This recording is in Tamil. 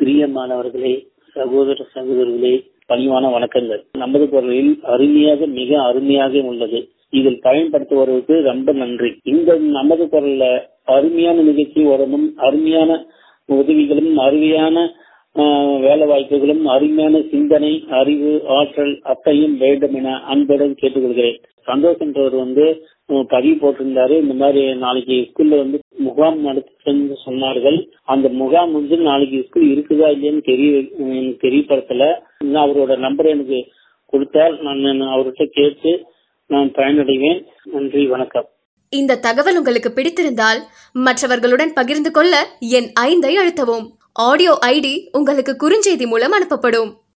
பிரியமானவர்களே சகோதர சகோதரர்களே பணிவான வணக்கங்கள் நமது குரலில் அருமையாக மிக அருமையாக உள்ளது இதில் பயன்படுத்துவதற்கு ரொம்ப நன்றி இந்த நமது குரல்ல அருமையான நிகழ்ச்சி வரணும் அருமையான உதவிகளும் அருமையான ஆஹ், வேலை வாய்ப்புகளும் அருமையான சிந்தனை அறிவு ஆற்றல் அத்தையும் வேண்டும் என அன்புடன் கேட்டுக்கொள்கிறேன் சந்தோஷன்றவர் வந்து உம், பதிவு போட்டிருந்தாரு இந்த மாதிரி நாளைக்கு ஸ்கூல்ல வந்து முகாம் நடத்துன்னு சொன்னார்கள் அந்த முகாம் வந்து நாளைக்கு ஸ்கூல் இருக்குதா இல்லையான்னு தெரிய எனக்கு தெரியப்படுத்தல இன்னும் அவரோட நம்பர் எனக்கு கொடுத்தால் நான் நான் அவர்கிட்ட கேட்டு நான் பயனடைவேன் நன்றி வணக்கம் இந்த தகவல் உங்களுக்கு பிடித்திருந்தால் மற்றவர்களுடன் பகிர்ந்து கொள்ள என் ஐந்தை அழுத்தவும் ஆடியோ ஐடி உங்களுக்கு குறுஞ்செய்தி மூலம் அனுப்பப்படும்